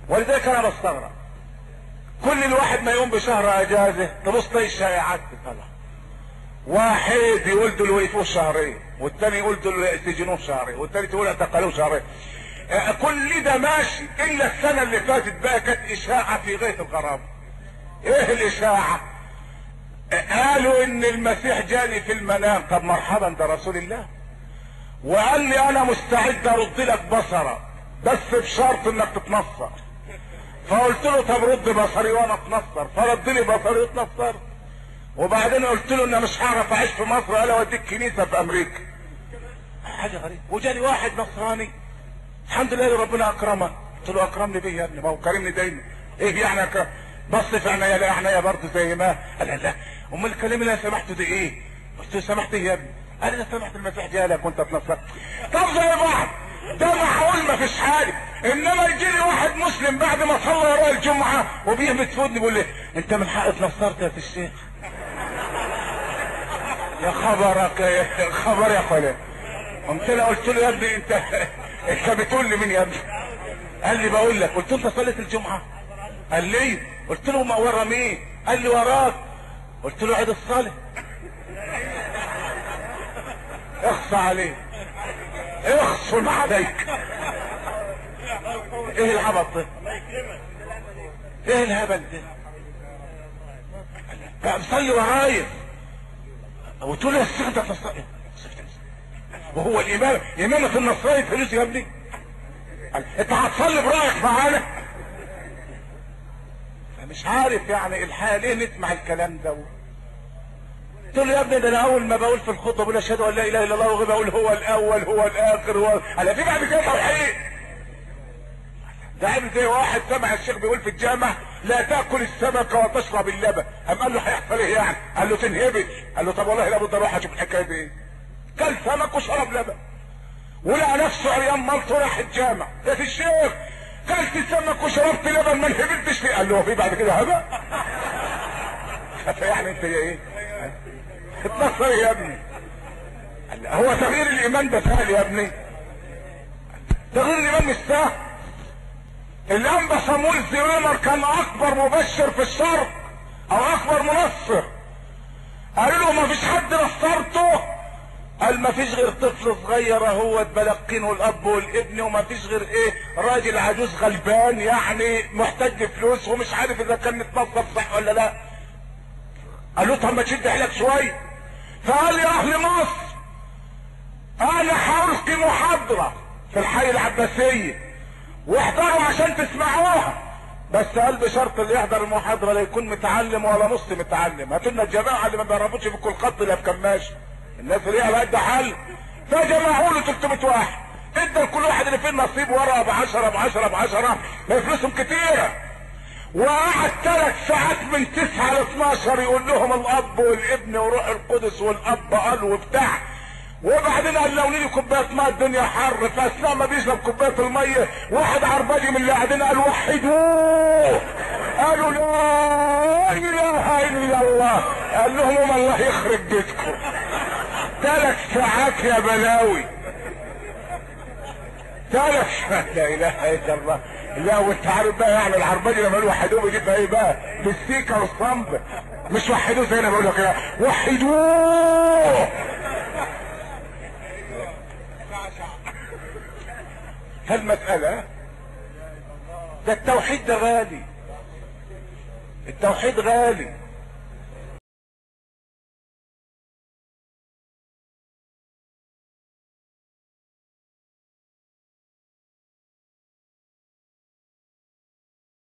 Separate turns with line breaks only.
ولذلك انا بستغرب كل الواحد ما يقوم بشهر اجازه تبص تلاقي الشائعات طلع واحد يقول دول وقفوه شهرين والتاني يقول دول سجنوه شهرين والتالت يقول اعتقلوه شهرين آه، كل ده ماشي الا السنه اللي فاتت بقى كانت اشاعه في غايه الغرابه ايه الاشاعه قالوا ان المسيح جاني في المنام طب مرحبا ده رسول الله وقال لي انا مستعد ارد لك بصرك بس بشرط انك تتنصر فقلت له طب رد بصري وانا اتنصر فرد لي بصري واتنصر وبعدين قلت له ان مش هعرف اعيش في مصر قال اوديك كنيسه في امريكا حاجه غريبه وجالي واحد نصراني الحمد لله اللي ربنا اكرمه قلت له اكرمني بيه يا ابني ما هو كرمني دايما ايه يعني اكرم بص في عينيا لا عينيا برضه زي ما قال لا لا امال الكلام اللي انا سمحته ده ايه قلت له سمحت ايه يا ابني قال لي سمحت المسيح جالك وانت اتنصرت طب زي بعض ده معقول ما فيش حاجه انما يجي لي واحد مسلم بعد ما صلى وراء الجمعه وبيهمس في ودني بيقول لي انت من حق اتنصرت يا الشيخ يا خبرك يا خبر يا خالد قمت له قلت له يا ابني انت انت بتقول لي مين يا ابني قال لي بقول لك قلت له انت صليت الجمعه قال لي قلت له ما ورا مين قال لي وراك قلت له عيد الصلاه اخصى عليه اخصم عليك ايه العبط ده ايه الهبل ده بقى مصلي ورايا قلت له يا الشيخ انت تصلي وهو الامام امامة النصراني فلوس يا ابني قال انت هتصلي برايك معانا فمش عارف يعني الحال ايه نسمع الكلام ده قلت له يا ابني ده انا اول ما بقول في الخطبه بقول اشهد ان لا اله الا الله وغير بقول هو الاول هو الاخر هو انا في بعد كده توحيد ده عامل زي واحد سمع الشيخ بيقول في الجامع لا تاكل السمك وتشرب اللبن قام قال له هيحصل ايه يعني قال له تنهبش قال له طب والله لابد اروح اشوف الحكايه دي ايه كل سمك وشرب لبن ولقى نفسه عريان مالته راح الجامع يا في الشيخ كلت السمك وشربت لبن ما انهبلتش فيه قال له هو في بعد كده هبه يعني انت يا ايه اتنصر يا ابني قال له هو تغيير الايمان ده سهل يا ابني تغيير الايمان مش سهل الانبا صامويل زريمر كان اكبر مبشر في الشرق او اكبر منصر قالوا له ما فيش حد نصرته قال ما فيش غير طفل صغير اهو بلقينه الاب والابن وما فيش غير ايه راجل عجوز غلبان يعني محتاج فلوس ومش عارف اذا كان متنصر صح ولا لا قال له طب ما تشد حيلك شويه فقال يا اهل مصر انا هلقي محاضره في الحي العباسيه واحضروا عشان تسمعوها بس قال بشرط اللي يحضر المحاضرة لا يكون متعلم ولا نص متعلم هاتوا لنا الجماعة اللي ما بيعرفوش في كل خط لا بكماش الناس اللي هي قد حل فجمعوا له 300 واحد ادى لكل واحد اللي فيه النصيب ورقه ب 10 ب 10 ب 10 ما فلوسهم كتيره وقعد ثلاث ساعات من 9 ل 12 يقول لهم الاب والابن وروح القدس والاب قال وبتاع وبعدين قال لو لي كوبايه ماء الدنيا حر فاثناء ما بيشرب كوبايه الميه واحد عرباجي من اللي قاعدين قال وحدوه قالوا لا اله الا الله قال لهم الله يخرب بيتكم ثلاث ساعات يا بلاوي ثلاث ساعات لا اله الا الله لا وانت عارف بقى يعني العرباجي لما يقول وحدوه بيجيب ايه بقى بالسيكه والصنب مش وحدوه زي انا بقول لك كده وحدوه فالمسألة ده التوحيد ده غالي التوحيد غالي